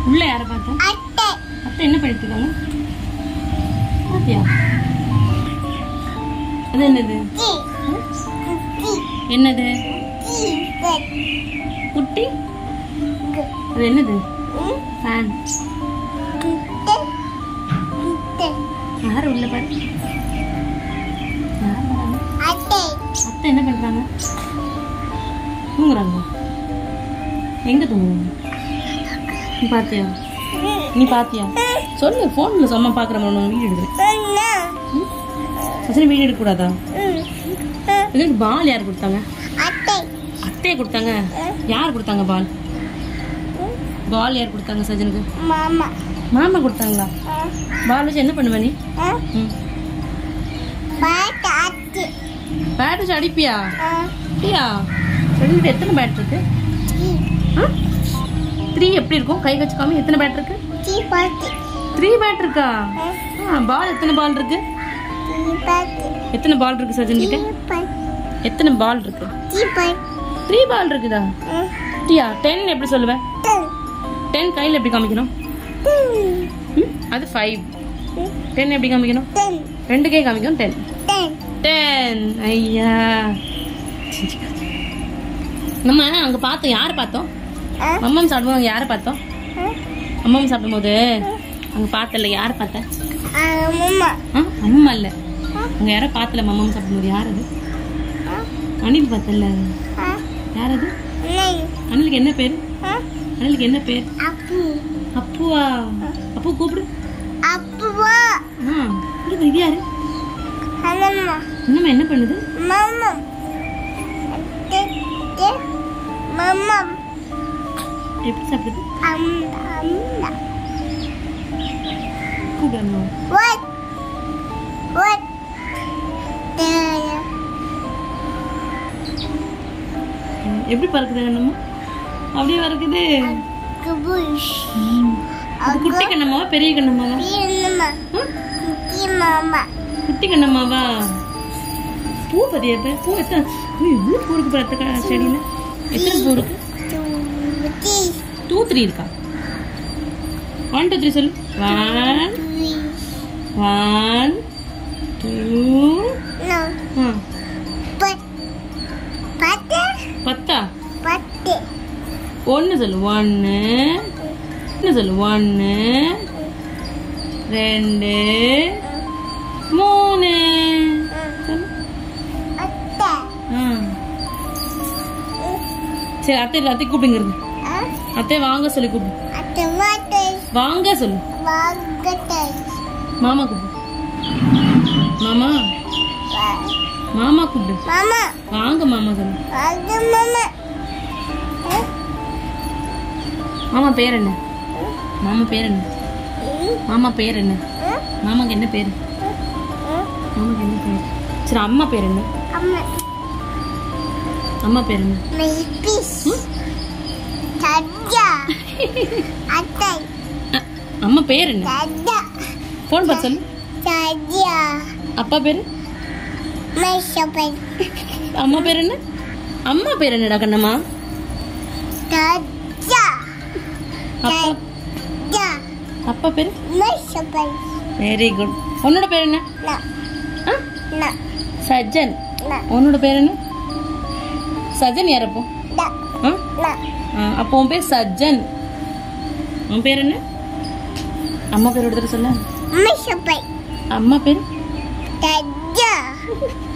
உள்ள யாரை பார்த்தோம் அட்டை அத்தை என்ன பண்ணிட்டு இருக்காங்க பாத்தியா அது என்னது டி குட்டி என்னது டி கட் குட்டி அது என்னது ம் ஃபேன் குட்டை குட்டை யார் உள்ள பாரு யார் வராங்க அட்டை அத்தை என்ன பண்றாங்க தூங்குறாங்க எங்க தூங்குறாங்க நீ பாத்தியா நீ பாத்தியா சொல்லு ஃபோனில் சும்மா பார்க்குற மாதிரி வீடியோ எடுக்கிறேன் அண்ணா அசனி வீடியோ எடுக்கக்கூடாதா ம் இதுக்கு பால் யார் கொடுத்தாங்க அட்டை அத்தையை கொடுத்தாங்க யார் கொடுத்தாங்க பால் பால் யார் கொடுத்தாங்க சஜனுக்கு மாமா மாமா கொடுத்தாங்களா பால் வச்சு என்ன பண்ணுவ நீ ஆ ம் பாட்டு அட்டு பேட் வச்சு அடிப்பியா ஆ அப்படியா சஜனுக்கு எத்தனை பேட் இருக்கு டி த்ரீ எப்படி இருக்கும் கை வச்சுக்காம எத்தனை பேட் இருக்கு டி பாட்டு த்ரீ பேட் இருக்கா ஆ பால் எத்தனை பால் இருக்கு டி பாட்டு எத்தனை பால் இருக்கு சஜன் டி கிட்ட பாட்டு எத்தனை பால் இருக்கு டி பாட்டு த்ரீ பால் இருக்குதா ஆ டியா டென் எப்படி சொல்லுவேன் டங் டென் கையில் எப்படி காமிக்கணும் டங் ம், அது ஃபைவ் டென் எப்படி காமிக்கணும் டங் ரெண்டு கை காமிக்கணும் டென் டங் டென் ஐயா நம்ம அங்க பார்த்தோம் யாரை பார்த்தோம் ஆ அம்மம் சாப்பிடும்போது யாரை பார்த்தோம் ஆ அம்மம் சாப்பிடும்போது அங்க பார்த்தல யாரை பார்த்தேன் ஆ மாமா ஆ அம்மா இல்ல அங்க யாரோ பார்த்தல அம்மம் சாப்பிடும்போது யார் அது ஆ அனில் பார்த்தல ஆ யார் அது நை அனிலுக்கு என்ன பேர் ஆ அனிலுக்கு என்ன பேர் அப்பு அப்புவா அப்பு கூப்பிடு அப்புவா ஆ இது இது யாரு அண்ணம்மா இன்னும் என்ன பண்ணுது மாமா டே டே மாமா எப்படி சாப்பிடுது அம் அம்மா கூப்பிடு அம்மா வாட் வாட் டே ம், எப்படி பறக்குது கண்ணம்மா அப்படியே பறக்குது குபுஷ் இது குட்டி கண்ணம்மாவா பெரிய கண்ணம்மாவா என்னம்மா ம்? குட்டி மாமா குட்டி கண்ணம்மாவா பூ பதியா இப்ப பூ எத்தனை ஐயோ, இவ்வளவு பூ இருக்கு பாரு அத்தை க- செடியில எத்தனை பூ இருக்கு குட்டி டூ த்ரீ இருக்கா ஒன் டூ த்ரீ சொல்லு ஒன் ஒன் டூ நோ ஆ பட் பட்டு பத்தா பட்டு ஒன்று சொல்லு ஒன்று என்ன சொல்லு ஒன்று ரெண்டு மூணு சொல்லு அத்தை ஆ சரி அத்தை இல்லை அத்தை கூப்பிடுங்கிறது ஆ அத்தை வாங்க சொல்லி கூப்பிடு அத்தை மாட்டை வாங்க சொல்லு வாங்கத்தை மாமா கூப்பிடு மாமா மாமா கூப்பிடு மாமா வாங்க மாமா சொல்லு வாங்க மாமா ஆ மாமா பேர் என்ன மாமா பேர் என்ன ம் மாமா பேர் என்ன ம் மாமாக்கு என்ன பேர் ம் மாமாக்கு என்ன பேர் சரி அம்மா பேர் என்ன அம்மா அம்மா பேர் என்ன மை பீஸ் தஜா அத்தை அ- அம்மா பேர் என்ன தஜா ஃபோன் பார்த்து சொல்லு தஜா அப்பா பேர் மை ஷாப்பிங் அம்மா பேர் என்ன அம்மா பேர் என்னடா கண்ணம்மா தஜா அப்பா தஜா அப்பா பேர் மை ஷாப்பிங் வெரி குட் உன்னோட பேர் என்ன நா ஆ நா சஜ்ஜன் நா உன்னோட பேர் என்ன சஜன் யார் அப்போ நா ஆ நா ஆ, அப்போ உன் பேர் சஜ்ஜன் உன் பேர் என்ன அம்மா பேர் ஒரு தடவை சொல்ல மை ஷாப்பிங் அம்மா பேர் தஜா